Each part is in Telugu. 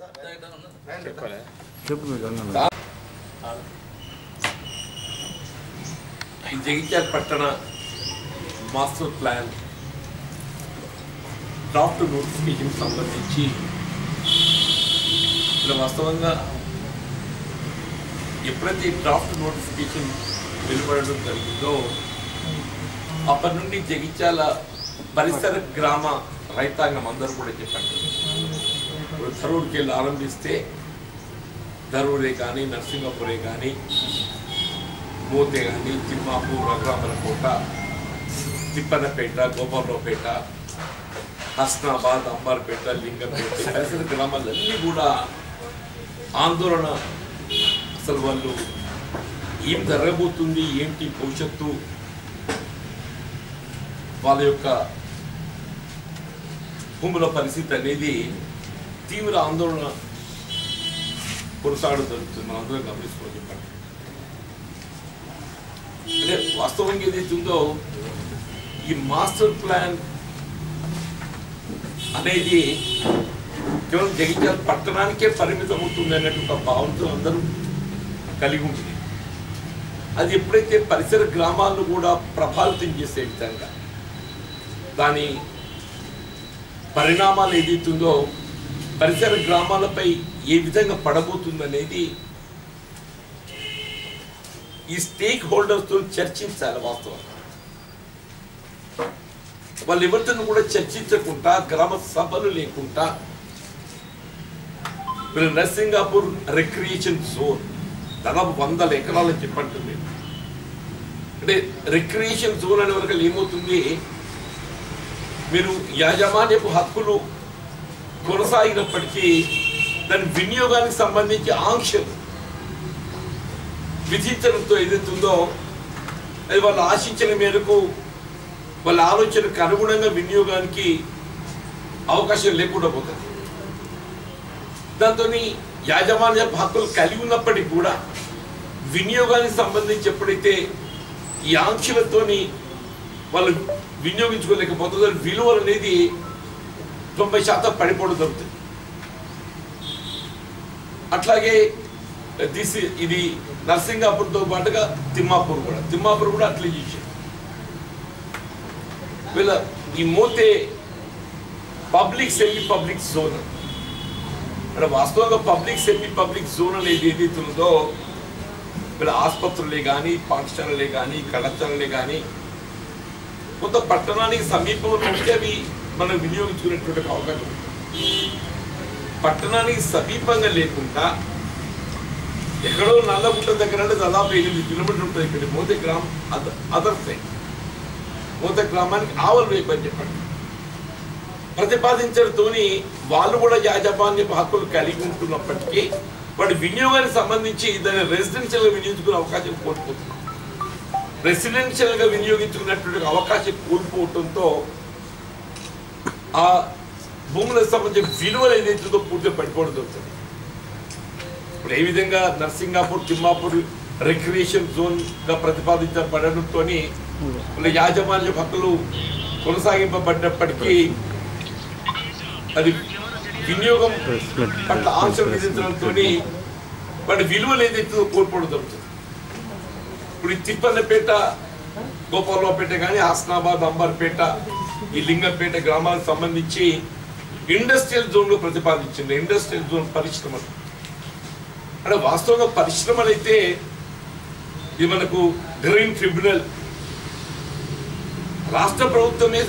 చెప్పు మీకు అన్న ఈ జగిత్యాల పట్టణ మాస్టర్ ప్లాన్ డ్రాఫ్ట్ నోటిఫికేషన్ సంబంధించి ఇక్కడ వాస్తవంగా ఎప్పుడైతే ఈ డ్రాఫ్ట్ నోటిఫికేషన్ వెలువడడం జరిగిందో అప్పటి నుండి జగిత్యాల పరిసర గ్రామ రైతాంగం అందరూ కూడా చెప్పండి ఇప్పుడు ధరూరుకి వెళ్ళి ఆరంభిస్తే ధరూరే కానీ నరసింగపురే కానీ మోతే కానీ తిమ్మాపూర్ రఘురామలకోట తిప్పనపేట గోపాలరావుపేట హస్నాబాద్ అంబార్పేట లింగంపేట ఈ పరిసర గ్రామాలన్నీ కూడా ఆందోళన అసలు వాళ్ళు ఏం జరగబోతుంది ఏంటి భవిష్యత్తు వాళ్ళ యొక్క భూముల పరిస్థితి అనేది తీవ్ర ఆందోళన కొనసాగడం జరుగుతుంది మనం అందరం గమనిస్తున్నాం చెప్పండి అంటే వాస్తవంగా ఏదైతే ఉందో ఈ మాస్టర్ ప్లాన్ అనేది కేవలం జగిత్యాల పట్టణానికే పరిమితం అవుతుంది అన్నట్టు ఒక భావంతో అందరూ కలిగి ఉంటుంది అది ఎప్పుడైతే పరిసర గ్రామాలను కూడా ప్రభావితం చేసే విధంగా దాని పరిణామాలు ఏదైతుందో పరిసర గ్రామాలపై ఏ విధంగా పడబోతుందనేది ఈ స్టేక్ హోల్డర్స్తో చర్చించాలి వాస్తవం వాళ్ళు ఎవరితో కూడా చర్చించకుండా గ్రామ సభలు లేకుండా వీళ్ళు నర్సింగాపూర్ రిక్రియేషన్ జోన్ దాదాపు వందల ఎకరాలని చెప్పంటుంది అంటే రిక్రియేషన్ జోన్ అనే వరకు ఏమవుతుంది మీరు యాజమాన్యపు హక్కులు కొనసాగినప్పటికీ దాని వినియోగానికి సంబంధించి ఆంక్షలు విధించడంతో ఏదైతుందో అది వాళ్ళు ఆశించిన మేరకు వాళ్ళ ఆలోచనకు అనుగుణంగా వినియోగానికి అవకాశం లేకుండా పోతుంది దాంతో యాజమాన్య హక్కులు కలిగి ఉన్నప్పటికీ కూడా వినియోగానికి సంబంధించి ఎప్పుడైతే ఈ ఆంక్షలతోని వాళ్ళు వినియోగించుకోలేకపోతుందో విలువలు అనేది తొంభై శాతం పడిపోవడం జరుగుతుంది అట్లాగే దిస్ ఇది నర్సింగాపూర్తో పాటుగా తిమ్మాపూర్ కూడా తిమ్మాపూర్ కూడా అట్లే చేశారు వీళ్ళ ఈ Mothe public semi public zone అంటే వాస్తవంగా పబ్లిక్ సెమీ పబ్లిక్ జోన్ అనేది ఏదైతే ఉందో వీళ్ళ ఆసుపత్రులే కానీ పాఠశాలలే కానీ కళాశాలలే కానీ కొంత పట్టణానికి సమీపంలో ఉంటే అవి మనం వినియోగించుకునేటువంటి అవకాశం ఉంది. పట్టణానికి సమీపంగా లేకుండా ఎక్కడో నల్లగుట్ట దగ్గర అంటే దాదాపు ఎనిమిది కిలోమీటర్లు ఉంటుంది ఇక్కడ మోతే గ్రామం అద- అదర్ సైడ్ మోతే గ్రామానికి ఆవల వైపు అని చెప్పండి ప్రతిపాదించడంతోని వాళ్ళు కూడా యాజమాన్యపు హక్కులు కలిగి ఉంటున్నప్పటికీ వాటి వినియోగానికి సంబంధించి దాన్ని రెసిడెన్షియల్గా వినియోగించుకునే అవకాశం కోల్పోతున్నాం రెసిడెన్షియల్గా వినియోగించుకున్నటువంటి అవకాశం కోల్పోవడంతో ఆ భూములకు సంబంధించిన విలువలు ఏదైతుందో పూర్తిగా పడిపోవడం జరుగుతుంది ఇప్పుడు ఏ విధంగా నర్సింగాపూర్ తిమ్మాపూర్ రిక్రియేషన్ జోన్ గా ప్రతిపాదించబడడంతో వాళ్ళ యాజమాన్య హక్కులు కొనసాగింపబడినప్పటికీ అది వినియోగం పట్ల ఆంక్షలు విధించడంతో వాటి విలువలు ఏదైతే కోల్పోవడం జరుగుతుంది ఇప్పుడు ఈ తిప్పన్నపేట గోపాలరావుపేట కానీ హస్నాబాద్ అంబర్పేట ఈ లింగంపేట గ్రామాలకు సంబంధించి ఇండస్ట్రియల్ జోన్లో ప్రతిపాదించింది ఇండస్ట్రియల్ జోన్ పరిశ్రమలు అంటే వాస్తవంగా పరిశ్రమలు అయితే ఇది మనకు గ్రీన్ ట్రిబ్యునల్ రాష్ట్ర ప్రభుత్వమే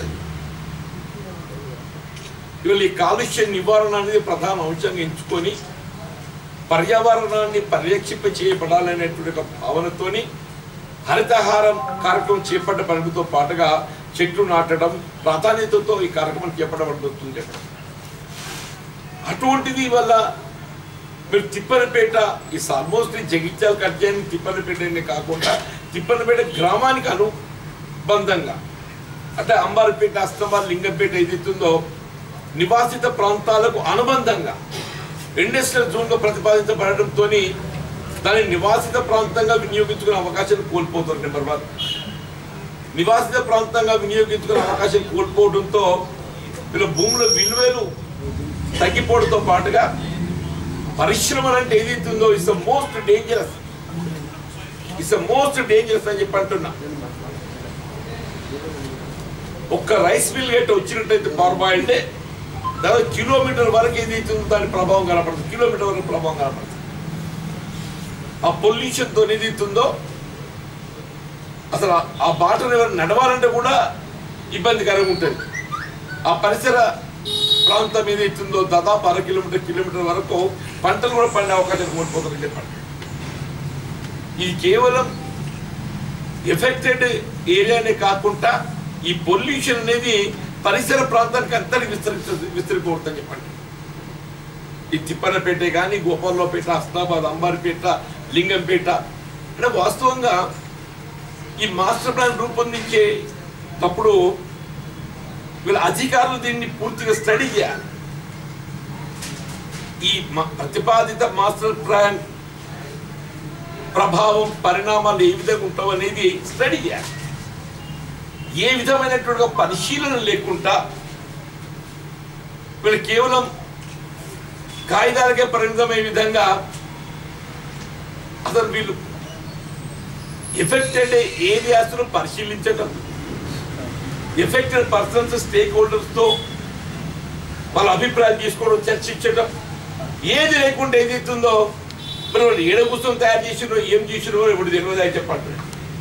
ఇవాళ ఈ కాలుష్య నివారణ అనేది ప్రధాన అంశంగా ఎంచుకొని పర్యావరణాన్ని పరిరక్షింప చేయబడాలనేటువంటి ఒక భావనతోని హరితహారం కార్యక్రమం చేపట్టబడడంతో పాటుగా చెట్లు నాటడం ప్రాధాన్యతతో ఈ కార్యక్రమం చేపట్టబడుతుంది అటువంటిది వల్ల మీరు తిప్పనపేట ఈ ఆల్మోస్ట్ జగిత్యాల కట్టాన్ని తిప్పనపేటనే కాకుండా తిప్పనపేట గ్రామానికి అనుబంధంగా అంటే అంబారిపేట అస్తమార్ లింగంపేట ఏదైతుందో నివాసిత ప్రాంతాలకు అనుబంధంగా ఇండస్ట్రియల్ జోన్గా ప్రతిపాదించబడడంతో దాన్ని నివాసిత ప్రాంతంగా వినియోగించుకునే అవకాశం కోల్పోతుంది నెంబర్ వన్ నివాసిత ప్రాంతంగా వినియోగించుకునే అవకాశం కోల్పోవడంతో వీళ్ళ భూముల విలువలు తగ్గిపోవడంతో పాటుగా పరిశ్రమలు అంటే ఏదైతే ఉందో it's the most dangerous it's the most dangerous అని చెప్పి అంటున్నా ఒక్క రైస్ మిల్ గట్ట వచ్చినట్టయితే పవర్ బాయిల్డే దాదాపు కిలోమీటర్ వరకు ఏదైతే ఉందో దాని ప్రభావం కనపడుతుంది కిలోమీటర్ వరకు ప్రభావం కనపడుతుంది ఆ పొల్యూషన్తో ఏదైతే ఉందో అసలు ఆ- ఆ బాటను ఎవరు నడవాలంటే కూడా ఇబ్బందికరంగా ఉంటుంది ఆ పరిసర ప్రాంతం ఏదైతుందో దాదాపు అర కిలోమీటర్ కిలోమీటర్ వరకు పంటలు కూడా పండే అవకాశాలు కోల్పోతారని చెప్పండి ఇది కేవలం ఎఫెక్టెడ్ ఏరియానే కాకుండా ఈ పొల్యూషన్ అనేది పరిసర ప్రాంతానికి అంతటి విస్తరి విస్తరిపోతుందని చెప్పండి ఈ తిప్పనపేట కానీ గోపాలపేట హస్నాబాద్ అంబారిపేట లింగంపేట అంటే వాస్తవంగా ఈ మాస్టర్ ప్లాన్ రూపొందించే తప్పుడు వీళ్ళ అధికారులు దీన్ని పూర్తిగా స్టడీ చేయాలి ఈ మ- ప్రతిపాదిత మాస్టర్ ప్లాన్ ప్రభావం పరిణామాలు ఏ విధంగా ఉంటావు అనేది స్టడీ చేయాలి ఏ విధమైనటువంటి ఒక పరిశీలన లేకుండా వీళ్ళు కేవలం కాగితాలకే పరిమితమయ్యే విధంగా అసలు వీళ్ళు ఎఫెక్టెడ్ ఏరియాస్ను పరిశీలించటం ఎఫెక్టెడ్ పర్సన్స్ స్టేక్ హోల్డర్స్తో వాళ్ళ అభిప్రాయాలు తీసుకోవడం చర్చించడం ఏది లేకుండా ఏదైతుందో మరి వాళ్ళు ఏడ పుస్తకం తయారు చేసినో ఏం చేసినో ఇప్పుడు తెలియదు అని చెప్పండి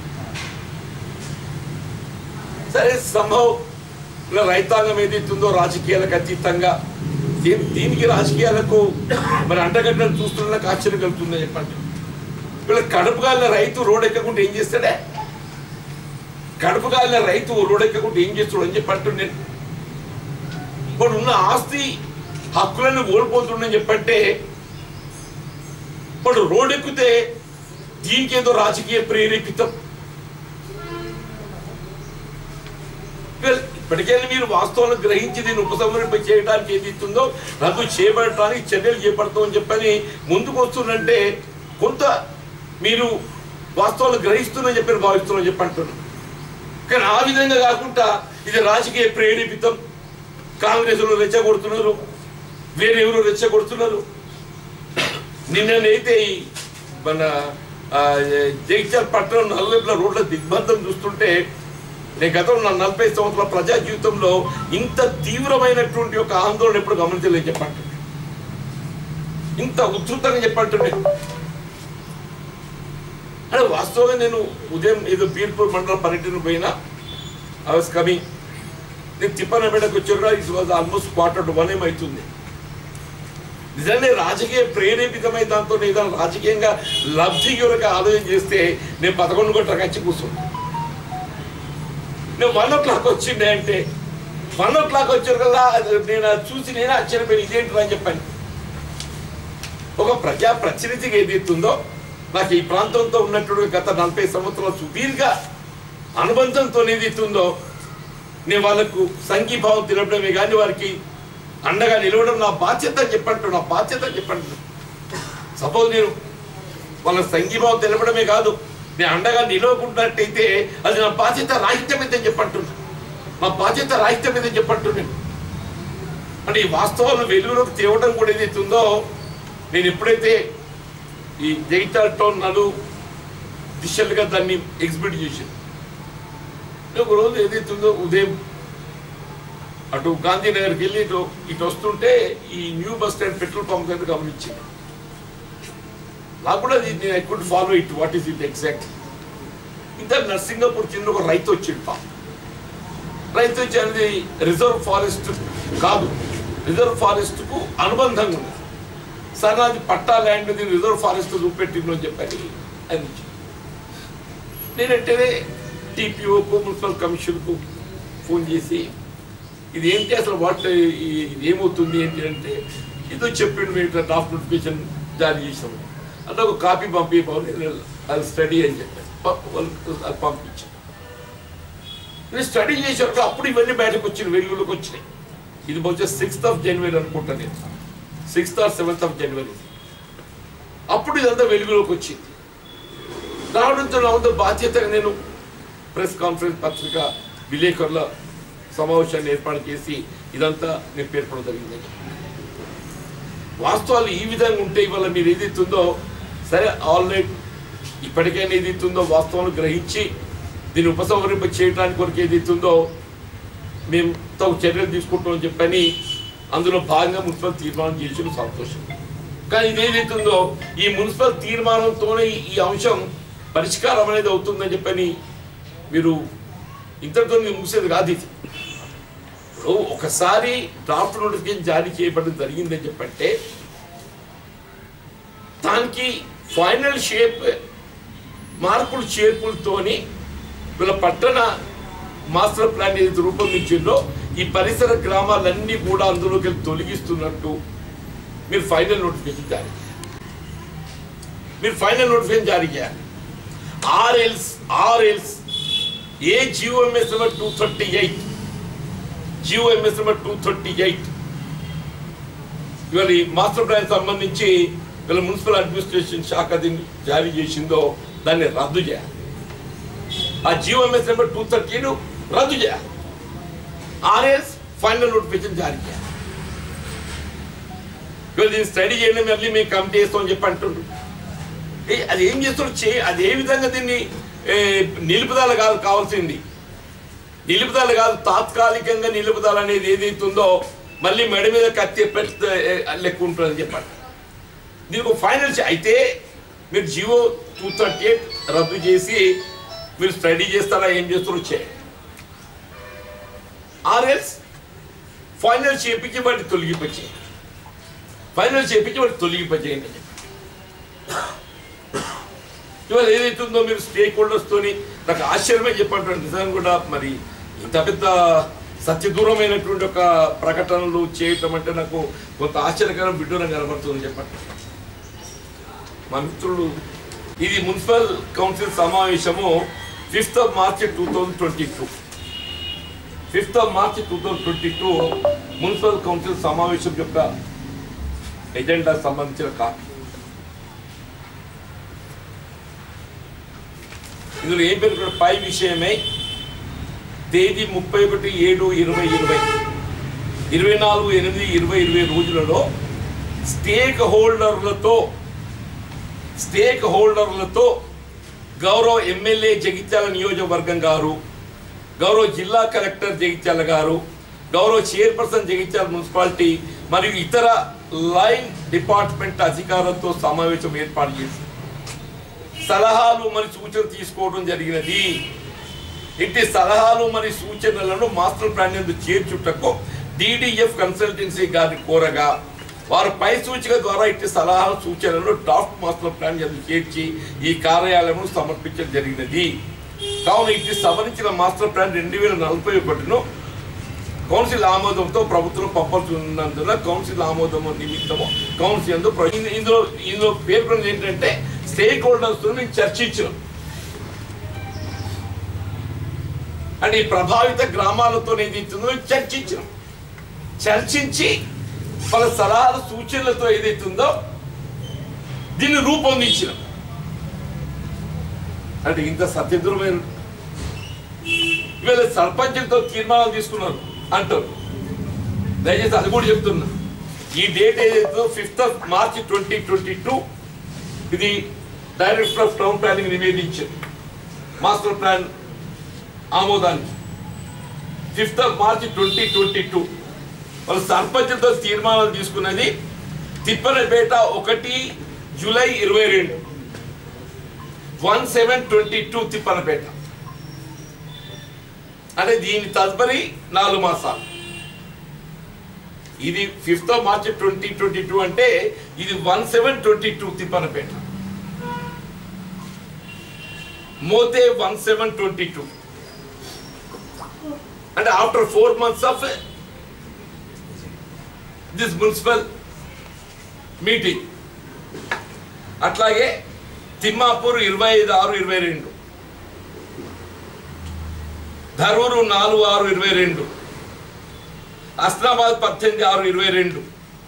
సరే సంభవ్ ఇలా రైతాంగం ఏదైతుందో రాజకీయాలకు అతీతంగా దీని దీనికి రాజకీయాలకు మరి అండగడ్డలు చూస్తున్న నాకు ఆశ్చర్యం కలుగుతుందని చెప్పండి వీళ్ళ కడుపు కాలిన రైతు రోడ్ ఎక్కకుండా ఏం చేస్తాడే కడుపు కాలిన రైతు రోడ్ ఎక్కకుండా ఏం చేస్తాడు అని చెప్పి అంటున్నాను ఇప్పుడు ఉన్న ఆస్తి హక్కులను కోల్పోతుండని చెప్పంటే ఇప్పుడు రోడ్ ఎక్కితే దీనికి ఏదో రాజకీయ ప్రేరేపితం Well, ఇప్పటికైనా మీరు వాస్తవాలను గ్రహించి దీన్ని ఉపసంహరింప చేయడానికి ఏది ఇస్తుందో రద్దు చేయబడటానికి చర్యలు చేపడతామని చెప్పని ముందుకు వస్తుందంటే కొంత మీరు వాస్తవాలు గ్రహిస్తుందని చెప్పి నేను భావిస్తున్నాను చెప్పి అంటున్నాను కానీ ఆ విధంగా కాకుండా ఇది రాజకీయ ప్రేరేపితం కాంగ్రెస్లో రెచ్చగొడుతున్నారు వేరే ఎవరు రెచ్చగొడుతున్నారు నిన్ననైతే ఈ మన ఆ, జగిత్యాల పట్టణం నలువైపుల రోడ్ల దిగ్బంధం చూస్తుంటే నేను గతంలో నా నలభై సంవత్సరాల ప్రజా జీవితంలో ఇంత తీవ్రమైనటువంటి ఒక ఆందోళన ఎప్పుడు గమనించలేదు చెప్పండి ఇంత ఉధృతంగా చెప్పంటుండే అంటే వాస్తవంగా నేను ఉదయం ఏదో బీర్పూర్ మండల పర్యటన పోయినా ఐ వాస్ కమింగ్ నేను తిప్పనబెడకు వచ్చారు it was almost quarter to one ఏమవుతుంది నిజంగా రాజకీయ ప్రేరేపితమై దాంతో ఏదైనా రాజకీయంగా లబ్ధి కొరకు ఆలోచన చేస్తే నేను పదకొండు గంటలకు వచ్చి కూర్చుంటా నేను వన్ ఓ క్లాక్ వచ్చిండే అంటే వన్ ఓ క్లాక్ వచ్చారు కదా అది నేను అది చూసి నేనే ఆశ్చర్యపోయి ఇదేంటి అని చెప్పాను ఒక ప్రజా ప్రతినిధిగా ఏదైతుందో నాకు ఈ ప్రాంతంతో ఉన్నటువంటి గత నలభై సంవత్సరాల సుదీర్ఘ అనుబంధంతో ఏదైతుందో నేను వాళ్ళకు సంఘీభావం తినడమే కానీ వారికి అండగా నిలవడం నా బాధ్యత అని చెప్పంటు నా బాధ్యత అని చెప్పంటు సపోజ్ నేను వాళ్ళ సంఘీభావం తెలపడమే కాదు నేను అండగా నిలవకున్నట్టయితే అది నా బాధ్యత రాహిత్యం అని చెప్పంటున్నా నా బాధ్యత రాహిత్యం అని చెప్పంటున్నాను అంటే ఈ వాస్తవాలను వెలుగులోకి తేవడం కూడా ఏదైతుందో నేను ఎప్పుడైతే ఈ జగిత్యాల టౌన్ నలు దిశలుగా దాన్ని ఎగ్జిబిట్ చేశాను ఒక రోజు ఏదైతుందో ఉదయం అటు గాంధీనగర్కి వెళ్ళి ఇటు ఇటు వస్తుంటే ఈ new bus stand petrol pump దగ్గర గమనించింది నాకు కూడా అది నేను I could follow it what is it exact ఇంత నర్సింగపూర్ చిన్న ఒక రైతు వచ్చిండు పాపం రైతు వచ్చి అనేది రిజర్వ్ ఫారెస్ట్ కాదు రిజర్వ్ ఫారెస్ట్ కు అనుబంధంగా ఉంది సరే అది పట్టా ల్యాండ్ ఇది రిజర్వ్ ఫారెస్ట్ చూపెట్టిండు అని చెప్పని అని నేనంటేనే టీపీఓకు మున్సిపల్ కమిషన్కు ఫోన్ చేసి ఇది ఏంటి అసలు వాట్ ఇది ఏమవుతుంది ఏంటి అంటే ఇదో చెప్పిండు మేము ఇట్లా డ్రాఫ్ట్ నోటిఫికేషన్ జారీ చేసాము అంటే ఒక కాపీ పంపించమని నేను అది స్టడీ అని చెప్పాను ప- వాళ్ళకి అది పంపించాను నేను స్టడీ చేసేటప్పుడు అప్పుడు ఇవన్నీ బయటకు వచ్చినాయి వెలుగులోకి వచ్చినాయి ఇది బహుశా సిక్స్త్ ఆఫ్ జనవరి అనుకుంటా నేను sixth or seventh of January అప్పుడు ఇదంతా వెలుగులోకి వచ్చింది రావడంతో నా వంతు బాధ్యతగా నేను ప్రెస్ కాన్ఫరెన్స్ పత్రిక విలేకరుల సమావేశాన్ని ఏర్పాటు చేసి ఇదంతా నేను పేర్కొనడం జరిగింది వాస్తవాలు ఈ విధంగా ఉంటే ఇవాళ మీరు ఏదైతే ఉందో సరే ఆల్రెడీ ఇప్పటికైనా ఏదైతే ఉందో వాస్తవాలు గ్రహించి దీన్ని ఉపసంహరింప చేయడానికి కొరకు ఏదైతే ఉందో మేము తగు చర్యలు తీసుకుంటామని చెప్పని అందులో భాగంగా మున్సిపల్ తీర్మానం చేసిన సంతోషం కానీ ఇది ఏదైతే ఉందో ఈ మున్సిపల్ తీర్మానంతోనే ఈ- ఈ అంశం పరిష్కారం అనేది అవుతుందని చెప్పని మీరు ఇంతటితో మీరు ముగిసేది కాదు ఇది ఇప్పుడు ఒకసారి డ్రాఫ్ట్ నోటిఫికేషన్ జారీ చేయబడడం జరిగిందని చెప్పంటే దానికి ఫైనల్ షేప్ మార్పులు చేర్పులతోని వీళ్ళ పట్టణ మాస్టర్ ప్లాన్ ఏదైతే రూపొందించిందో ఈ పరిసర గ్రామాలన్నీ కూడా అందులోకి వెళ్ళి తొలగిస్తున్నట్టు మీరు ఫైనల్ నోటిఫికేషన్ జారీ చేయాలి మీరు ఫైనల్ నోటిఫికేషన్ జారీ చేయాలి ఆర్ఎల్స్ ఆర్ఎల్స్ ఏ GOMs number two thirty eight GOMs number two thirty eight ఇవాళ ఈ మాస్టర్ ప్లాన్ సంబంధించి వీళ్ళ మున్సిపల్ అడ్మినిస్ట్రేషన్ శాఖ దీన్ని జారీ చేసిందో దాన్ని రద్దు చేయాలి ఆ జియోఎంఎస్ నెంబర్ టూ థర్టీను రద్దు చేయాలి ఆర్ఎస్ ఫైనల్ నోటిఫికేషన్ జారీ చేయాలి ఇవాళ దీన్ని స్టడీ చేయండి మళ్ళీ మేము కమిటీ చేస్తామని చెప్పి అంటుండ్రు ఏ, అది ఏం చేస్తాడు చే అది ఏ విధంగా దీన్ని ఏ, నిలుపుదల కాదు కావాల్సింది నిలుపుదల కాదు తాత్కాలికంగా నిలుపుదల అనేది ఏదైతే ఉందో మళ్ళీ మెడ మీద కత్తి పెడితే ఏ, లెక్క ఉంటుందని చెప్పండి దీనికి ఒక ఫైనల్ చే- అయితే మీరు జియో టూ థర్టీ ఎయిట్ రద్దు చేసి మీరు స్టడీ చేస్తారా ఏం చేస్తారో చేయండి ఆర్ఎల్స్ ఫైనల్ చేపించి వాటిని తొలగిపోయి ఫైనల్ చేపించి వాటిని తొలగిపోయేయండి అని చెప్పి ఇవాళ ఏదైతే ఉందో మీరు స్టేక్ హోల్డర్స్తోని నాకు ఆశ్చర్యమే చెప్పంటారు నిజాన్ని కూడా మరి ఇంత పెద్ద సత్యదూరమైనటువంటి ఒక ప్రకటనలు చేయటం అంటే నాకు కొంత ఆశ్చర్యకరం విడ్డూరం కనబడుతుంది చెప్పండి మా మిత్రుడు ఇది మున్సిపల్ కౌన్సిల్ సమావేశము fifth of March two thousand twenty two fifth of March two thousand twenty two municipal council సమావేశం యొక్క ఎజెండా సంబంధించిన కాపీ ఇందులో ఏం పేరు కూడా పై విషయమై తేదీ ముప్పై ఒకటి ఏడు ఇరవై ఇరవై ఇరవై నాలుగు ఎనిమిది ఇరవై ఇరవై రోజులలో స్టేక్ హోల్డర్లతో స్టేక్ హోల్డర్లతో గౌరవ ఎమ్మెల్యే జగిత్యాల నియోజకవర్గం గారు గౌరవ జిల్లా కలెక్టర్ జగిత్యాల గారు గౌరవ చైర్పర్సన్ జగిత్యాల మున్సిపాలిటీ మరియు ఇతర లైన్ డిపార్ట్మెంట్ అధికారులతో సమావేశం ఏర్పాటు చేసి సలహాలు మరి సూచనలు తీసుకోవడం జరిగినది ఇట్టి సలహాలు మరి సూచనలను మాస్టర్ ప్లాన్ యందు చేర్చుటకు డిడిఎఫ్ కన్సల్టెన్సీ గారిని కోరగా వారు పై సూచిక ద్వారా ఇట్టి సలహాలు సూచనలను డ్రాఫ్ట్ మాస్టర్ ప్లాన్ యందు చేర్చి ఈ కార్యాలయంలో సమర్పించడం జరిగినది కావున ఇట్టి సవరించిన మాస్టర్ ప్లాన్ రెండు వేల నలభై ఒకటిను కౌన్సిల్ ఆమోదంతో ప్రభుత్వం పంపుతున్నందున కౌన్సిల్ ఆమోదం నిమిత్తము కౌన్సిల్ యందు ప్ర- ఇందు- ఇందులో ఇందులో పేర్కొన్నది ఏంటంటే స్టేక్ హోల్డర్స్ మేము చర్చించాం అంటే ఈ ప్రభావిత గ్రామాలతో ఏదైతుందో చర్చించాం చర్చించి వాళ్ళ సలహాల సూచనలతో ఏదైతుందో దీన్ని రూపొందించినాం అంటే ఇంత సత్యదూరమైన వీళ్ళ సర్పంచులతో తీర్మానాలు తీసుకున్నారు అంటారు దయచేసి అది కూడా చెప్తున్నా ఈ డేట్ ఏదైతే fifth of March twenty twenty two ఇది డైరెక్టర్ ఆఫ్ టౌన్ ప్లానింగ్ నివేదించింది మాస్టర్ ప్లాన్ ఆమోదానికి fifth of March twenty twenty two వాళ్ళు సర్పంచులతో తీర్మానాలు తీసుకున్నది తిప్పనపేట ఒకటి జూలై ఇరవై రెండు one seven twenty two Thippanapeta అంటే దీని తదుపరి నాలుగు మాసాలు ఇది fifth of March twenty twenty two అంటే ఇది one seven twenty two Thippanapeta Mothe one seven twenty two అంటే after four months of this municipal meeting అట్లాగే తిమ్మాపూర్ ఇరవై ఐదు ఆరు ఇరవై రెండు ధరూరు నాలుగు ఆరు ఇరవై రెండు అస్లాబాద్ పద్దెనిమిది ఆరు ఇరవై రెండు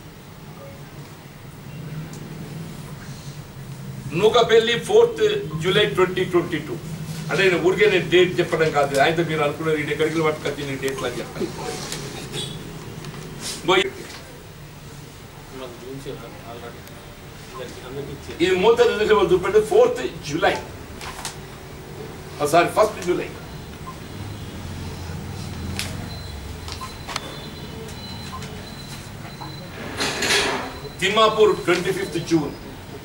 Nukapalli fourth July twenty twenty two అంటే నేను ఊరికే నేను డేట్ చెప్పడం కాదు ఆయనతో మీరు అనుకున్నారు ఈ ఎక్కడికి పట్టుకొచ్చి నేను డేట్లు అని చెప్పాను పోయి ఇచ్చారు ఆల్రెడీ అందరికి అందరికి ఇచ్చారు ఇది మూత రిలీజ్ చూపెట్టి fourth July sorry first July Thimmapur twenty fifth June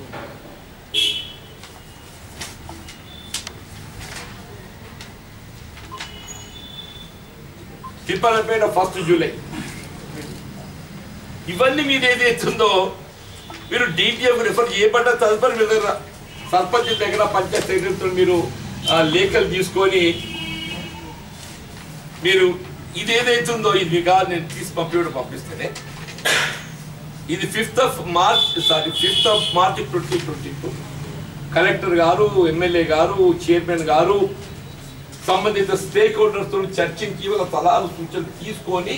Thippalapeta first July ఇవన్నీ మీరు ఏదైతుందో మీరు డిటిఎఫ్ రిఫర్ చేయబడ్డ తదుపరి మీ దగ్గర సర్పంచ్ దగ్గర పంచాయత్ సెక్రటరీతో మీరు ఆ, లేఖలు తీసుకొని మీరు ఇది ఏదైతుందో ఇది కాదు నేను తీసి పంపించడం పంపిస్తేనే ఇది fifth of March sorry fifth of March twenty twenty two collector గారు ఎమ్మెల్యే గారు చైర్మన్ గారు సంబంధిత స్టేక్ హోల్డర్స్తో చర్చించి వాళ్ళ సలహాలు సూచనలు తీసుకొని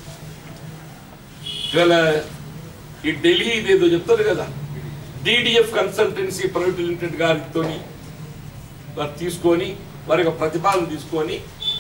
ఇవాళ ఈ ఢిల్లీ ఇదేదో చెప్తారు కదా డిడిఎఫ్ కన్సల్టెన్సీ ప్రైవేట్ లిమిటెడ్ గారితో వారు తీసుకొని వారి యొక్క ప్రతిపాదన తీసుకొని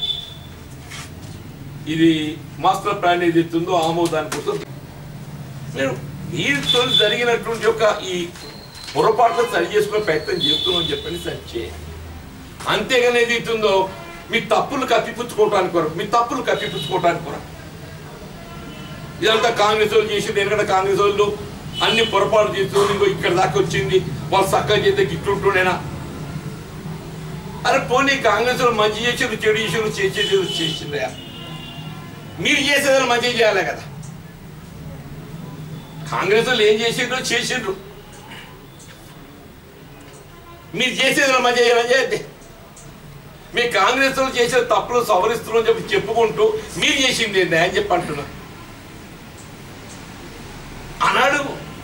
ఇది మాస్టర్ ప్లాన్ ఏదైతే ఉందో ఆమోదాని కోసం నేను వీరితో జరిగినటువంటి యొక్క ఈ పొరపాట్లు సరి చేసుకునే ప్రయత్నం చేస్తున్నాం చెప్పని సరి చేయండి అంతేగాని ఏదైతే ఉందో మీ తప్పులు కప్పిపుచ్చుకోవటానికి కొరకు మీ తప్పులు కప్పిపుచ్చుకోవటానికి కొరకు ఇదంతా కాంగ్రెస్ వాళ్ళు చేసింది ఎందుకంటే కాంగ్రెస్ వాళ్ళు అన్ని పొరపాటు చేస్తూ ఇంకో ఇక్కడ దాకా వచ్చింది వాళ్ళు చక్కగా చేస్తే ఇట్లుంటుండేనా అరే పోనీ కాంగ్రెస్ వాళ్ళు మంచి చేసారు చెడు చేసారు చేసేది చేసిందయా మీరు చేసేదాన్ని మంచి చేయాలి కదా కాంగ్రెస్ వాళ్ళు ఏం చేసిండ్రో చేసిండ్రు మీరు చేసేది మంచి చేయాలని చేయండి మీ కాంగ్రెస్ వాళ్ళు చేసే తప్పులు సవరిస్తున్నారు అని చెప్పి చెప్పుకుంటూ మీరు చేసింది ఏంటి అని చెప్పి అంటున్నా ఆనాడు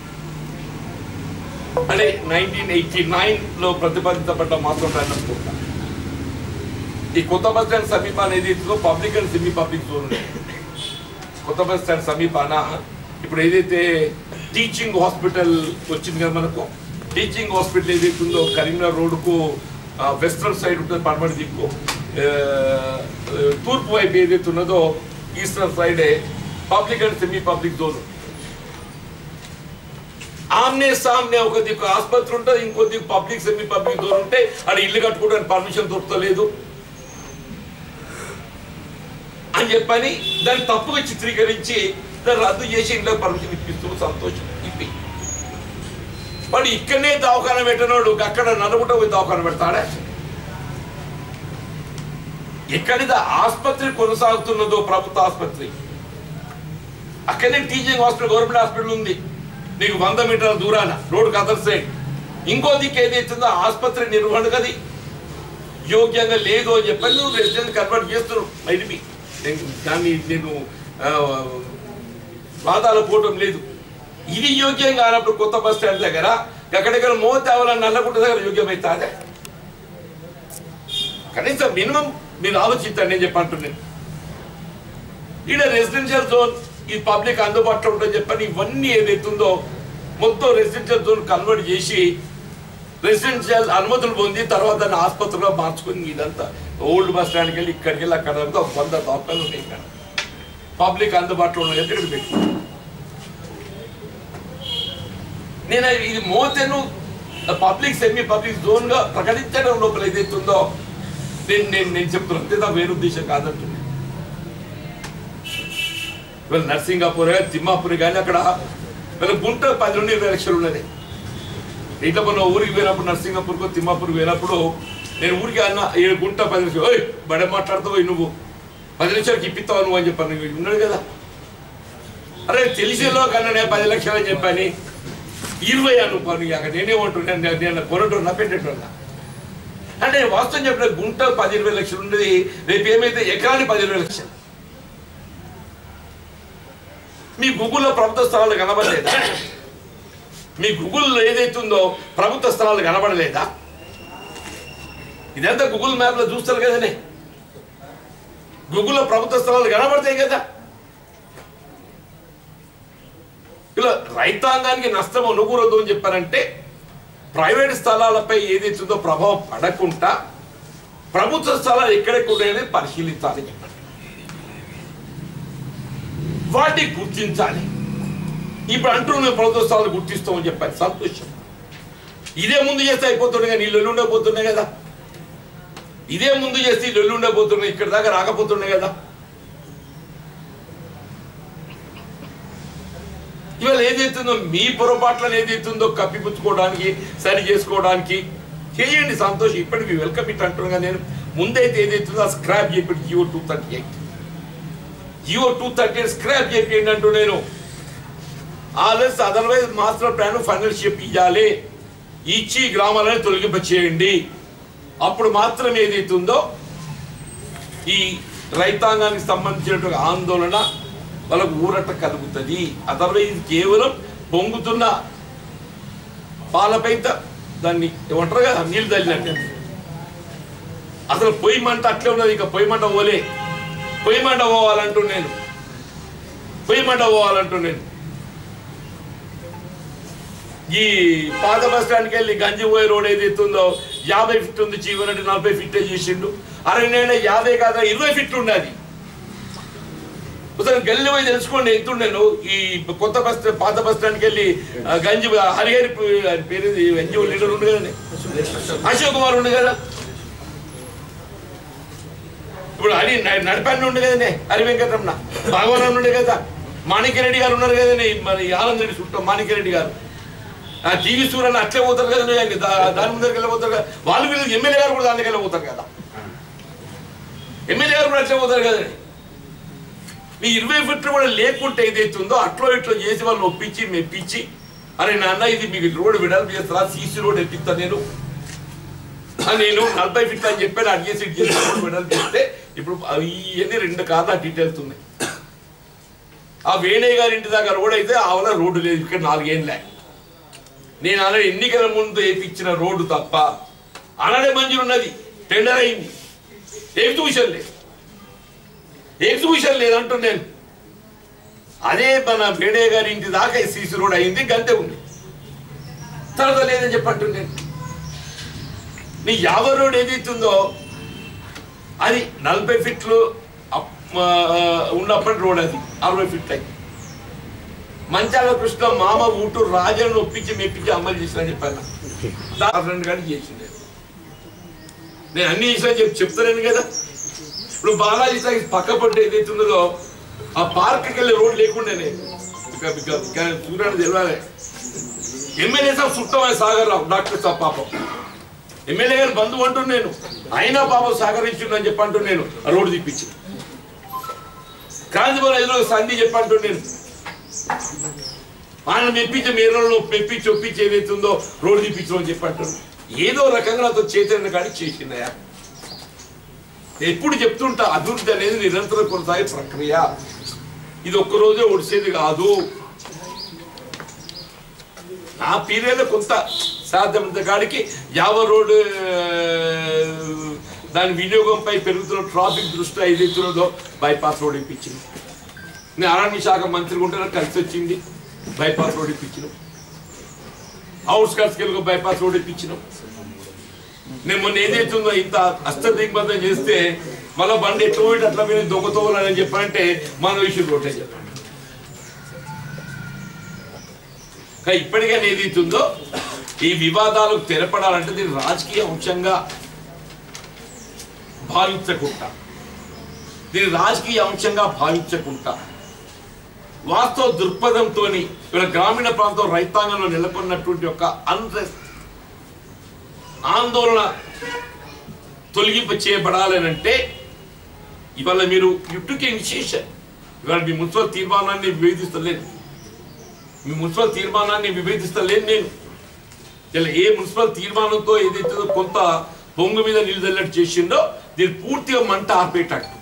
అంటే నైన్టీన్ ఎయిటీ లో ప్రతిపాదించబడ్డ మాత్రం అనుకుంటా ఈ కొత్త బస్ స్టాండ్ సమీపాన ఏదైతే public and semi public zone ఉంది కొత్త బస్ స్టాండ్ సమీపాన ఇప్పుడు ఏదైతే టీచింగ్ హాస్పిటల్ వచ్చింది కదా మనకు టీచింగ్ హాస్పిటల్ ఏదైతే ఉందో కరీంనగర్ రోడ్డుకు వెస్ట్రన్ సైడ్ ఉంటుంది పడమటి దిక్కు ఆ, తూర్పు వైపు ఏదైతే ఉన్నదో ఈస్టర్న్ సైడే public and semi public zone ఆమ్నే సామ్నే ఒక దిక్కు ఆసుపత్రి ఉంటుంది ఇంకో దిక్కు పబ్లిక్ సెమీ పబ్లిక్ జోన్ ఉంటే అక్కడ ఇల్లు కట్టుకోవడానికి పర్మిషన్ దొరకలేదు అని చెప్పని దాన్ని తప్పుగా చిత్రీకరించి దాన్ని రద్దు చేసి ఇంట్లో పర్మిషన్ ఇప్పిస్తూ సంతోషం ఇప్పి వాడు ఇక్కడనే దవాఖాన పెట్టినోడు అక్కడ నలుగుట పోయి దవాఖాన పెడతాడా ఎక్కడిది ఆసుపత్రి కొనసాగుతున్నదో ప్రభుత్వ ఆసుపత్రి అక్కడనే టీచింగ్ హాస్పిటల్ గవర్నమెంట్ హాస్పిటల్ ఉంది నీకు వంద మీటర్ల దూరాన రోడ్డుకి అదర్ సైడ్ ఇంకో దిక్కు ఏదైతుందో ఆసుపత్రి నిర్వహణ అది యోగ్యంగా లేదు అని చెప్పని నువ్వు రెసిడెంట్ కన్వర్ట్ చేస్తున్నావు మైడిపి దాన్ని నేను ఆ, వాదాలు పోవటం లేదు ఇది యోగ్యం కానప్పుడు కొత్త బస్ స్టాండ్ దగ్గర ఎక్కడెక్కడ మోతావల నల్లగుట్ట దగ్గర యోగ్యమైతే కనీసం మినిమం మీరు ఆలోచించండి నేను చెప్పంటున్నాను ఈడ రెసిడెన్షియల్ జోన్ ఈ పబ్లిక్ అందుబాటులో ఉంటుందని చెప్పని ఇవన్నీ ఏదైతుందో మొత్తం రెసిడెన్షియల్ జోన్ కన్వర్ట్ చేసి రెసిడెన్షియల్ అనుమతులు పొంది తర్వాత దాన్ని ఆసుపత్రిలో మార్చుకుని ఇదంతా ఓల్డ్ బస్ స్టాండ్కి వెళ్ళి ఇక్కడికి వెళ్ళి అక్కడ వరకు ఒక వంద దవాఖాలు ఉన్నాయి ఇక్కడ పబ్లిక్ అందుబాటులో ఉన్నాయి ఇక్కడ పెట్టి నేను ఇది మోతెను పబ్లిక్ సెమీ పబ్లిక్ జోన్ గా ప్రకటించడం లోపల ఏదైతుందో నేను నేను నేను చెప్తున్నాను అంతే తప్ప వేరే ఉద్దేశం కాదంటున్నాను ఇవాళ నర్సింగాపూర్ తిమ్మాపూర్ కానీ అక్కడ వీళ్ళ గుంట పది నుండి ఇరవై లక్షలు ఉన్నది ఇట్లా మొన్న ఊరికి పోయినప్పుడు నర్సింగాపూర్కు తిమ్మాపూర్ పోయినప్పుడు నేను ఊరికి అన్న ఈ గుంట పది నిమిషాలు ఓయ్ బడే మాట్లాడతావు నువ్వు పది నిమిషాలకి ఇప్పిస్తావు నువ్వు అని చెప్పాను నువ్వు ఉన్నాడు కదా అరే తెలిసేలో కన్నా నేను పది లక్షలు అని చెప్పాను ఇరవై అను పని అక్కడ నేనేమంటున్నాను నేను- నేను కొనటోన్నా పెట్టేటోన్నా అంటే వాస్తవం చెప్పిన గుంట పది ఇరవై లక్షలు ఉండేది రేపు ఏమైతే ఎకరానికి పది ఇరవై లక్షలు మీ గూగుల్లో ప్రభుత్వ స్థలాలు కనబడలేదా మీ గూగుల్లో ఏదైతుందో ప్రభుత్వ స్థలాలు కనబడలేదా ఇదంతా గూగుల్ మ్యాప్లో చూస్తారు కదనే గూగుల్లో ప్రభుత్వ స్థలాలు కనబడతాయి కదా ఇలా రైతాంగానికి నష్టం అనుకూలదు అని చెప్పారంటే ప్రైవేట్ స్థలాలపై ఏదైతుందో ప్రభావం పడకుండా ప్రభుత్వ స్థలాలు ఎక్కడెక్కడ ఉన్నాయని పరిశీలించాలి చెప్పండి వాటిని గుర్తించాలి ఇప్పుడు అంటున్న ప్రభుత్వ స్థలాలు గుర్తిస్తామని చెప్పారు సంతోషం ఇదే ముందు చేస్తే అయిపోతుండే కానీ ఇల్లు ఉండకపోతున్నాయి కదా ఇదే ముందు చేస్తే ఇల్లు ఉండకపోతున్నాయి ఇక్కడ దాకా రాకపోతున్నాయి కదా ఇవాళ ఏదైతుందో మీ పొరపాట్లను ఏదైతుందో కప్పిపుచ్చుకోవడానికి సరి చేసుకోవడానికి చేయండి సంతోషం ఇప్పటికి వెల్కమ్ ఇట్ అంటున్నాను కదా నేను ముందైతే ఏదైతుందో ఆ స్క్రాప్ చెప్పి GO two thirty eight GO two thirty eight scrap చెప్పండి అంటూ నేను ఆల్వేస్ అదర్వైజ్ మాస్టర్ ప్లాన్ ఫైనల్షిప్ ఇవ్వాలి ఇచ్చి గ్రామాలను తొలగింపచేయండి అప్పుడు మాత్రం ఏదైతుందో ఈ రైతాంగానికి సంబంధించినటువంటి ఆందోళన వాళ్ళకు ఊరట కలుగుతుంది అదర్వైజ్ కేవలం పొంగుతున్న పాలపై త- దాన్ని ఏమంటారు కదా నీళ్ళు తల్లినట్టు అసలు పొయ్యి మంట అట్లే ఉన్నది ఇక పొయ్యి మంట పోలే పొయ్యి మంట పోవాలంటూ నేను పొయ్యి మంట పోవాలంటూ నేను ఈ పాత బస్ స్టాండ్కి వెళ్ళి గంజిపోయే రోడ్ ఏదైతే ఉందో యాభై ఫిట్ ఉంది చీవనట్టు నలభై ఫిట్ చేసిండు అరే నేను యాభై కాదా ఇరవై ఫిట్ ఉన్నది ఒకసారి గల్లి పోయి తెలుసుకోండి ఎంత ఉండేను ఈ కొత్త బస్ స్టాండ్ పాత బస్ స్టాండ్కి వెళ్ళి ఆ, గంజి హరిహరి పు- ఆయన పేరు ఏంది? ఎన్జిఓ లీడర్ ఉండు కదండి అశోక్ కుమార్ ఉండు కదా ఇప్పుడు హరి న- నడిపాన్ని ఉండు కదండి హరి వెంకటరమణ భగవాన్ ఉండే కదా మాణిక్యరెడ్డి గారు ఉన్నారు కదండి మరి ఆనంద్ రెడ్డి చుట్టం మాణిక్యరెడ్డి గారు ఆ టీవీ సూర్యని అట్లే పోతారు కదండి ఆయన దా- దాని ముందరికి వెళ్ళిపోతారు కదా వాళ్ళు వీళ్ళు ఎమ్మెల్యే గారు కూడా దానికి వెళ్ళిపోతారు కదా ఎమ్మెల్యే గారు కూడా అట్లే పోతారు కదండి మీ ఇరవై ఫీట్లు కూడా లేకుంటే ఏదైతుందో అట్లో ఇట్లో చేసి వాళ్ళు ఒప్పించి మెప్పించి అరే నాన్న ఇది మీకు రోడ్డు విడాలి చేస్తారా సీసీ రోడ్ ఎత్తిస్తా నేను ఆ నేను నలభై ఫీట్లు అని చెప్పాను అడిగేసి ఇటు చేసి రోడ్డు విడాలి చేస్తే ఇప్పుడు ఇవన్నీ రెండు కార్లు అటు ఇటు వెళ్తున్నాయి ఆ వేణయ్య గారి ఇంటి దాకా రోడ్ అయితే ఆవల రోడ్డు లేదు ఇక్కడ నాలుగేళ్ళే నేను అలా ఎన్నికల ముందు వేయించిన రోడ్డు తప్ప అనడే మంజూరు ఉన్నది టెండర్ అయింది ఎగ్జిబిషన్ లేదు ఎగ్జిబిషన్ లేదంటూ నేను అదే మన బేడే గారి ఇంటి దాకా సీసీ రోడ్ అయింది గంతే ఉంది తర్వాత లేదని చెప్పంటు నేను నీ యాభై రోడ్ ఏదైతుందో అది నలభై ఫీట్లు అప్- ఆ, ఉన్నప్పటి రోడ్ అది అరవై ఫీట్లు అయింది మంచాల కృష్ణ మామ ఊటూరు రాజాను ఒప్పించి మెప్పించి అమలు చేసిన చెప్పాను దాని కానీ చేసింది నేను అన్ని చేసిన చెప్పి చెప్తాను కదా ఇప్పుడు బాలాజీ సాగి పక్క పట్టు ఏదైతే ఉన్నదో ఆ పార్క్కి వెళ్ళే రోడ్ లేకుండానే ఇక ఇక ఇక సూర్యుడు తెలియాలి ఎమ్మెల్యే సాబ్ సుట్టమైన సాగర్ రావు డాక్టర్ సాబ్ పాపం ఎమ్మెల్యే గారు బంధువు అంటూ నేను అయినా పాపం సహకరించుండు అని చెప్పంటూ నేను ఆ రోడ్డు తిప్పించి కాంతిపురం ఎదురు సంధి చెప్పంటూ నేను ఆయన మెప్పించి మీరలో మెప్పించి ఒప్పించి ఏదైతే ఉందో రోడ్డు తిప్పించడం అని చెప్పంటారు ఏదో రకంగా నాతో చైతన్య కానీ చేసిందయా ఎప్పుడు చెప్తుంటా అభివృద్ధి అనేది నిరంతరం కొనసాగే ప్రక్రియ ఇది ఒక్క రోజే ఒడిసేది కాదు ఆ పీరియడ్లో కొంత సాధ్యమైనంత కాడికి యావ రోడ్డు ఆ, దాని వినియోగంపై పెరుగుతున్న ట్రాఫిక్ దృష్ట్యా ఏదైతున్నదో బైపాస్ రోడ్ ఇప్పించింది నేను అరణ్య శాఖ మంత్రి ఉంటే నాకు కలిసి వచ్చింది బైపాస్ రోడ్ ఇప్పించినాం అవుట్స్కట్స్కి వెళ్ళి బైపాస్ రోడ్ ఇప్పించినాం నేను మొన్న ఏదైతుందో ఇంత అష్టదిగ్బంధం చేస్తే మళ్ళీ బండి ఎట్లా పోయి అట్లా పోయి దొంగతోవాలని చెప్పారంటే మన విషయం రోడ్డే చెప్పండి కానీ ఇప్పటికైనా ఏదైతుందో ఈ వివాదాలకు తెరపడాలంటే దీన్ని రాజకీయ అంశంగా భావించకుండా దీన్ని రాజకీయ అంశంగా భావించకుండా వాస్తవ దృక్పథంతో ఇక్కడ గ్రామీణ ప్రాంతం రైతాంగంలో నెలకొన్నటువంటి ఒక అన్రెస్ట్ ఆందోళన తొలగింప చేయబడాలనంటే ఇవాళ మీరు యుట్టుకి ఇనిషియేషన్ ఇవాళ మీ మున్సిపల్ తీర్మానాన్ని విభేదిస్తలేను మీ మున్సిపల్ తీర్మానాన్ని విభేదిస్తలేను నేను ఇలా ఏ మున్సిపల్ తీర్మానంతో ఏదైతే కొంత పొంగు మీద నిలుదల్లట్టు చేసిండో దీన్ని పూర్తిగా మంట ఆర్పేటట్టు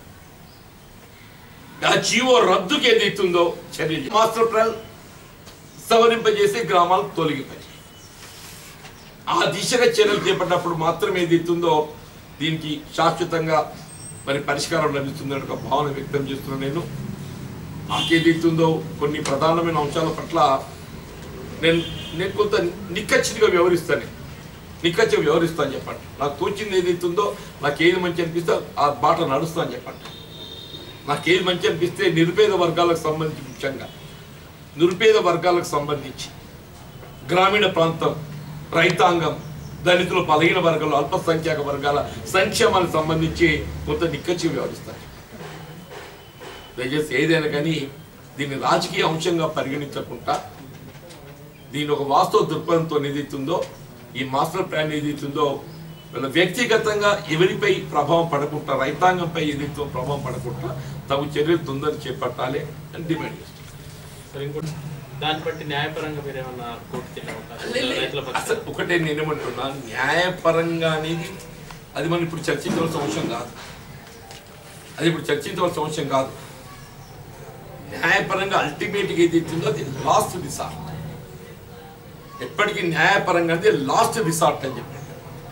ఆ జీవో రద్దుకి ఏదైతుందో చర్యలు మాస్టర్ ప్లాన్ సవరింపజేసి గ్రామాలు తొలగింపజేసి ఆ దిశగా చర్యలు చేపట్టినప్పుడు మాత్రం ఏదైతుందో దీనికి శాశ్వతంగా మరి పరిష్కారం లభిస్తుందని ఒక భావన వ్యక్తం చేస్తున్నాను నేను నాకేదైతుందో కొన్ని ప్రధానమైన అంశాల పట్ల నేను నేను కొంత నిక్కచ్చిగా వ్యవహరిస్తాను నిక్కచ్చిగా వ్యవహరిస్తాను చెప్పండి నాకు తోచింది ఏదైతుందో నాకు ఏది మంచి అనిపిస్తే ఆ బాట నడుస్తాను చెప్పండి నాకు ఏది మంచి అనిపిస్తే నిరుపేద వర్గాలకు సంబంధించి ముఖ్యంగా నిరుపేద వర్గాలకు సంబంధించి గ్రామీణ ప్రాంతం రైతాంగం దళితులు బలహీన వర్గాలు అల్పసంఖ్యాక వర్గాల సంక్షేమానికి సంబంధించి కొంత నిక్కచ్చి వ్యవహరిస్తారు దయచేసి ఏదైనా కానీ దీన్ని రాజకీయ అంశంగా పరిగణించకుండా దీని ఒక వాస్తవ దృక్పథంతో ఏదైతుందో ఈ మాస్టర్ ప్లాన్ ఏదైతుందో వీళ్ళ వ్యక్తిగతంగా ఎవరిపై ప్రభావం పడకుండా రైతాంగంపై ఏదైతే ప్రభావం పడకుండా తగు చర్యలు తొందర చేపట్టాలి అని డిమాండ్ చేస్తారు సరే ఇంకోటి దాన్ని బట్టి న్యాయపరంగా మీరు ఏమన్నా కోర్టుకి వెళ్ళే అవకాశం ఉందా? రైతుల అసలు పక్షాన ఒకటే నేనేమంటున్నా న్యాయపరంగా అనేది అది మనం ఇప్పుడు చర్చించవలసిన అవసరం కాదు అది ఇప్పుడు చర్చించవలసిన అవసరం కాదు న్యాయపరంగా అల్టిమేట్గా ఏది ఇస్తుందో అది లాస్ట్ రిసార్ట్ ఎప్పటికీ న్యాయపరంగా అది లాస్ట్ రిసార్ట్ అని చెప్పి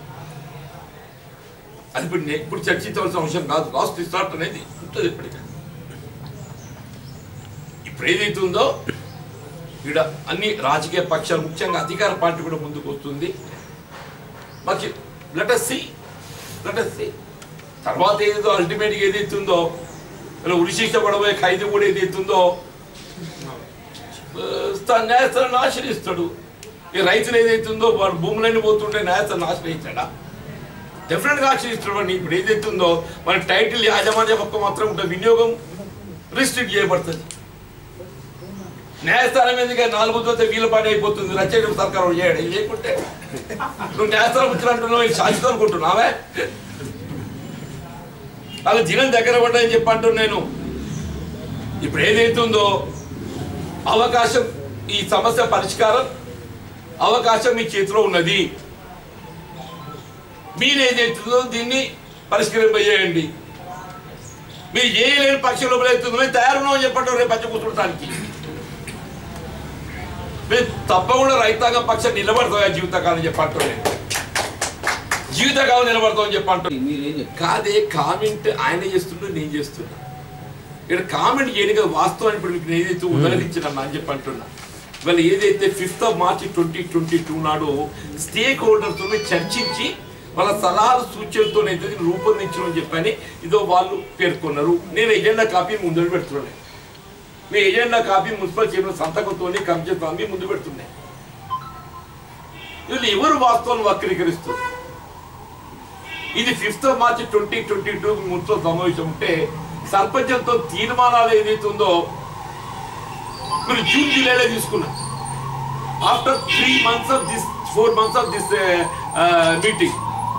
అది ఇప్పుడు నే- ఇప్పుడు చర్చించవలసిన అవసరం కాదు లాస్ట్ రిసార్ట్ అనేది ఉంటుంది ఎప్పటికీ ఇప్పుడు ఏదైతే ఉందో ఇక్కడ అన్ని రాజకీయ పక్షాలు ముఖ్యంగా అధికార పార్టీ కూడా ముందుకు వస్తుంది మాకు లెటస్ సి లెటస్ సి తర్వాత ఏదో అల్టిమేట్గా ఏదైతుందో ఇలా ఉరిశిక్ష పడబోయే ఖైదీ కూడా ఏదైతుందో ఆ, న్యాయస్థానాన్ని ఆశ్రయిస్తాడు ఈ రైతులు ఏదైతుందో వాడు భూములన్నీ పోతుంటే న్యాయస్థానం ఆశ్రయించాడా డెఫినెట్గా ఆశ్రయిస్తాడు వాడిని ఇప్పుడు ఏదైతుందో మన టైటిల్ యాజమాన్య హక్కు మాత్రం ఉంటుంది వినియోగం రిస్ట్రిక్ట్ చేయబడుతుంది న్యాయస్థానం ఎందుకు నాలుగు పోతే వీళ్ళ పని అయిపోతుంది రచయిత సర్కారు చేయడం ఇది చేయకుంటే నువ్వు న్యాయస్థానం వచ్చినట్టున్నావు ఇది శాశ్వతం అనుకుంటున్నావే అలా దినం దగ్గర పడ్డాయని చెప్పి అంటున్నా నేను ఇప్పుడు ఏదైతుందో అవకాశం ఈ సమస్య పరిష్కారం అవకాశం మీ చేతిలో ఉన్నది మీరు ఏదైతుందో దీన్ని పరిష్కరింపజేయండి మీరు చేయలేని పక్షం లోపల అవుతుందో మేము తయారున్నామని చెప్పండి రేపు పచ్చి కూర్చుంటానికి మేము తప్పకుండా రైతాంగ పక్షం నిలబడతాం జీవితకాలం చెప్పంటాం నేను జీవితకాలం నిలబడతామని చెప్పంటాం మీరేం చెప్తారు కాదే కామెంట్ ఆయన చేస్తుంటే నేను చేస్తున్నా ఇక్కడ కామెంట్ చేయని కదా వాస్తవాన్ని ఇప్పుడు మీకు నేను ఏదైతే ఉదహరించిన అని చెప్పి అంటున్నా ఇవాళ ఏదైతే fifth of March twenty twenty two నాడు స్టేక్ హోల్డర్స్ చర్చించి వాళ్ళ సలహాలు సూచనలతో అయితే దీన్ని రూపొందించడం చెప్పని ఇదో వాళ్ళు పేర్కొన్నారు నేను ఎజెండా కాపీ ముందు పెడుతున్నాను మీ ఎజెండా కాపీ మున్సిపల్ చైర్మన్ సంతకంతో కబ్జతో మీ ముందు పెడుతున్నాయి వీళ్ళు ఎవరు వాస్తవాన్ని వక్రీకరిస్తారు ఇది fifth March twenty twenty two municipal సమావేశం ఉంటే సర్పంచంతో తీర్మానాలు ఏదైతే ఉందో మీరు జూన్ జూలైలో తీసుకున్నా after three months of this four months of this meeting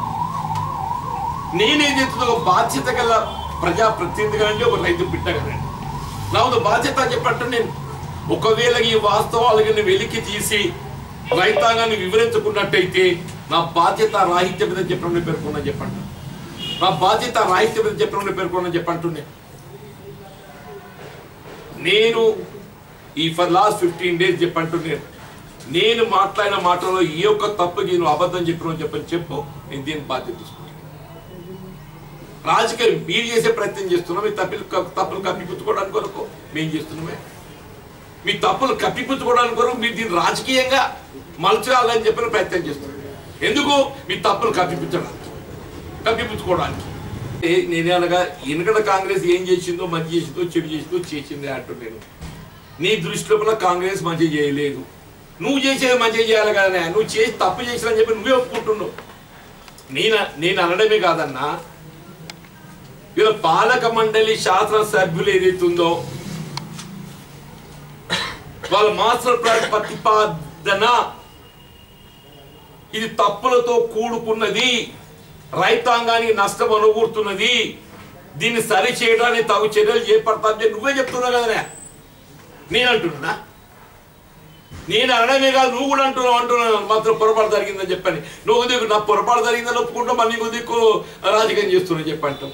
నేనేదైతే ఒక బాధ్యత గల ప్రజా ప్రతినిధిగా అండి ఒక రైతు బిడ్డ కదండి నా ఒక బాధ్యత అని చెప్పట్టు నేను ఒకవేళ ఈ వాస్తవాలు నేను వెలికి తీసి రైతాంగాన్ని వివరించుకున్నట్టయితే నా బాధ్యత రాహిత్య మీద చెప్పడం పేర్కొన్నా చెప్పండి నా బాధ్యత రాహిత్య మీద చెప్పడం పేర్కొన్నా చెప్పంటుండే నేను ఈ ఫర్ లాస్ట్ ఫిఫ్టీన్ డేస్ చెప్పంటున్నాను నేను మాట్లాడిన మాటలో ఏ ఒక్క తప్పుకి నువ్వు అబద్ధం చెప్పిన చెప్పని చెప్పు నేను దీని బాధ్యత తీసుకుంటాను రాజకీయం మీరు చేసే ప్రయత్నం చేస్తున్నాం మీ తప్పులు తప్పులు కప్పిపుచ్చుకోవడానికి కొరకు మేము చేస్తున్నామే మీ తప్పులు కప్పిపుచ్చుకోవడానికి కొరకు మీరు దీన్ని రాజకీయంగా మలచాలని చెప్పిన ప్రయత్నం చేస్తున్నాం ఎందుకు మీ తప్పులు కప్పిపుచ్చడానికి కప్పిపుచ్చుకోవడానికి ఏ- నేను అనగా వెనుకడ కాంగ్రెస్ ఏం చేసిందో మంచి చేసిందో చెడు చేసిందో చేసింది అంటున్నాను నీ దృష్టిలో కాంగ్రెస్ మంచి చేయలేదు నువ్వు చేసేది మంచిగా చేయాలి కదా నువ్వు చేసి తప్పు చేసినా చెప్పి నువ్వే ఒప్పుకుంటున్నావు నేను నేను అనడమే కాదన్నా ఇలా పాలక మండలి శాసన సభ్యులు ఏదైతే ఉందో వాళ్ళ మాస్టర్ ప్లాన్ ప్రతిపాదన ఇది తప్పులతో కూడుకున్నది రైతాంగానికి నష్టం అనుకూరుతున్నది దీన్ని సరి చేయడానికి తగు చర్యలు చేపడతానని నువ్వే చెప్తున్నావు కదనే నేను అంటున్నా నేను అనడమే కాదు నువ్వు కూడా అంటున్నావు అంటున్నావు మాత్రం పొరపాటు జరిగిందని చెప్పని నువ్వు దిక్కు నా పొరపాటు జరిగిందని ఒప్పుకుంటావు మళ్ళీ ఇంకో దిక్కు రాజకీయం చేస్తున్నావు చెప్పంటావు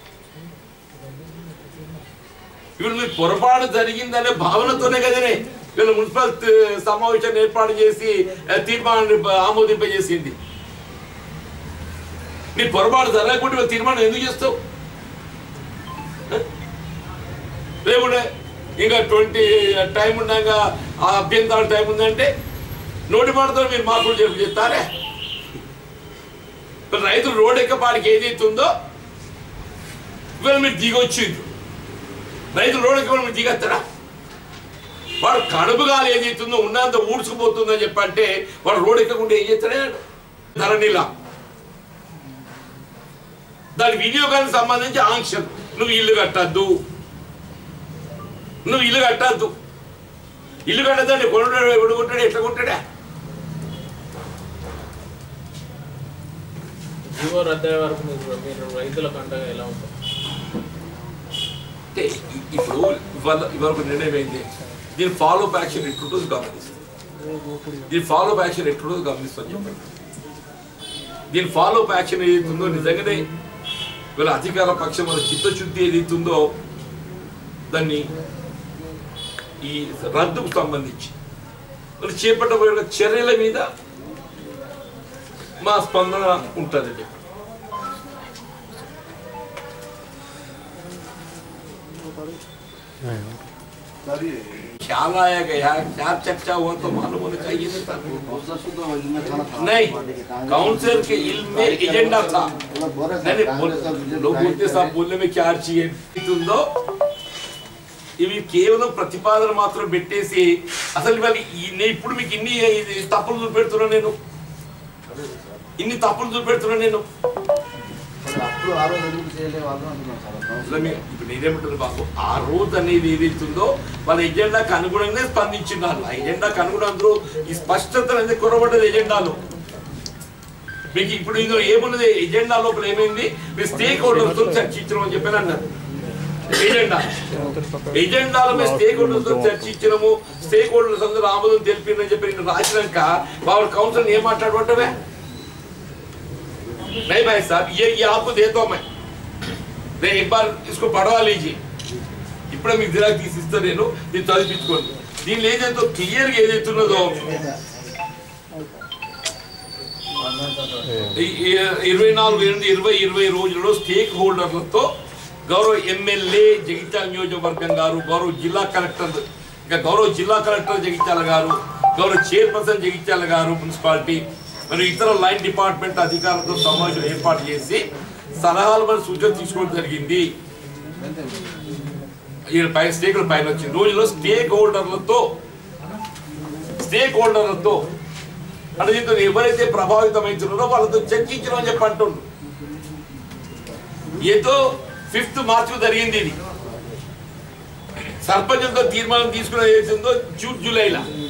ఇప్పుడు మీరు పొరపాటు జరిగిందనే భావనతోనే కదనే వీళ్ళు మున్సిపల్ త- సమావేశాన్ని ఏర్పాటు చేసి ఆ, తీర్మానాన్ని బ- ఆమోదింపజేసింది నీ పొరపాటు జరగకుండా వీళ్ళు తీర్మానం ఎందుకు చేస్తావు ఆ? లేకుంటే ఇంకా ట్వంటీ టైం ఉండగా ఆ అభ్యంతరాలు టైం ఉందంటే నోటి మాటతో మీరు మార్పులు చెప్పి చెప్తారే ఇప్పుడు రైతులు రోడ్ ఎక్కపాడికి ఏదైతే ఉందో ఇవాళ మీరు దిగొచ్చిండ్రు రైతులు రోడ్ ఎక్కపాడు మీరు దిగస్తారా వాడు కడుపుగాలు ఏదైతుందో ఉన్నంత ఊడ్చుకుపోతుందని చెప్పంటే వాడు రోడ్ ఎక్కకుండా ఏం చేస్తాడే ధరణిలా దాని వినియోగానికి సంబంధించి ఆంక్షలు నువ్వు ఇల్లు కట్టద్దు నువ్వు ఇల్లు కట్టద్దు ఇల్లు కట్టద్దండి కొనుడు ఎవడు కొంటాడు ఎట్లా కొంటాడా జీవో రద్దయ్యే వరకు మీరు మీరు రైతులకు అండగా ఎలా ఉంటారు అంటే ఇ- ఇప్పుడు ఇవాళ ఇవాళ ఒక నిర్ణయం అయింది దీని ఫాలో అప్ యాక్షన్ ఎట్లుంటుందో గమనిస్తుంది దీని ఫాలో అప్ యాక్షన్ ఎట్లుంటుందో గమనిస్తాను చెప్పండి దీని ఫాలో అప్ యాక్షన్ ఏదైతుందో నిజంగానే వీళ్ళ అధికార పక్షం వాళ్ళ చిత్తశుద్ధి ఏదైతుందో దాన్ని ఈ రద్దుకు సంబంధించి వాళ్ళు చేపట్టబోయే చర్యల మీద మా స్పందన ఉంటుందండి ख्याल आया गया क्या चर्चा हुआ तो मालूम होना चाहिए ना था नहीं काउंसिल के इल्म में एजेंडा था नहीं नहीं बोल- लोग बोलते साहब बोलने में क्या चाहिए ఉందో ఇవి కేవలం ప్రతిపాదన మాత్రం పెట్టేసి అసలు ఇవాళ ఈ- నేను ఇప్పుడు మీకు ఇన్ని ఇది తప్పులు చూపెడుతున్నా నేను ఇన్ని తప్పులు చూపెడుతున్నా నేను అప్పుడు ఆ రోజు ఎందుకు చేయలే వాళ్ళు అంటున్నారు సార్ అసలు మీ- ఇప్పుడు నేనేమంటున్నా బాబు ఆ రోజు అనేది ఏదైతుందో వాళ్ళ ఎజెండాకి అనుగుణంగానే స్పందించున్నారు ఆ ఎజెండాకి అనుగుణం అందరూ ఈ స్పష్టత అనేది కొరబడ్డది ఎజెండాలో మీకు ఇప్పుడు ఇందులో ఏమున్నది ఎజెండా లోపల ఏమైంది మీరు స్టేక్ హోల్డర్స్ తో చర్చించడం అని చెప్పాను అన్నారు ఎజెండా ఎజెండాలో మేము స్టేక్ హోల్డర్స్ తో చర్చించడము స్టేక్ హోల్డర్స్ అందరూ ఆమోదం తెలిపిందని చెప్పి నేను రాసినాక వాళ్ళ కౌన్సిల్ ఏం మాట్లాడమంటావే नहीं भाई साहब ये ये आपको देता हूं मैं నేను एक बार इसको पढ़वा लीजिए ఇప్పుడే మీకు జిరాక్ తీసి ఇస్తా నేను దీన్ని చదివించుకోండి దీనిలో ఏదైతే క్లియర్గా ఏదైతున్నదో ఈ- ఈ ఇరవై నాలుగు ఎనిమిది ఇరవై ఇరవై రోజుల్లో స్టేక్ హోల్డర్లతో గౌరవ ఎమ్మెల్యే జగిత్యాల నియోజకవర్గం గారు గౌరవ జిల్లా కలెక్టర్ ఇంకా గౌరవ జిల్లా కలెక్టర్ జగిత్యాల గారు గౌరవ చైర్పర్సన్ జగిత్యాల గారు మున్సిపాలిటీ మరియు ఇతర లైన్ డిపార్ట్మెంట్ అధికారులతో సమావేశం ఏర్పాటు చేసి సలహాలు మరియు సూచనలు తీసుకోవడం జరిగింది ఈ పైన స్టేకుల పైన వచ్చింది రోజులో స్టేక్ హోల్డర్లతో స్టేక్ హోల్డర్లతో అంటే దీంతో ఎవరైతే ప్రభావితమవుతున్నారో వాళ్ళతో చర్చించడం అని చెప్పి అంటుండ్రు ఏదో ఫిఫ్త్ మార్చ్ జరిగింది ఇది సర్పంచులతో తీర్మానం తీసుకునే ఏదో జూన్ జూలైలో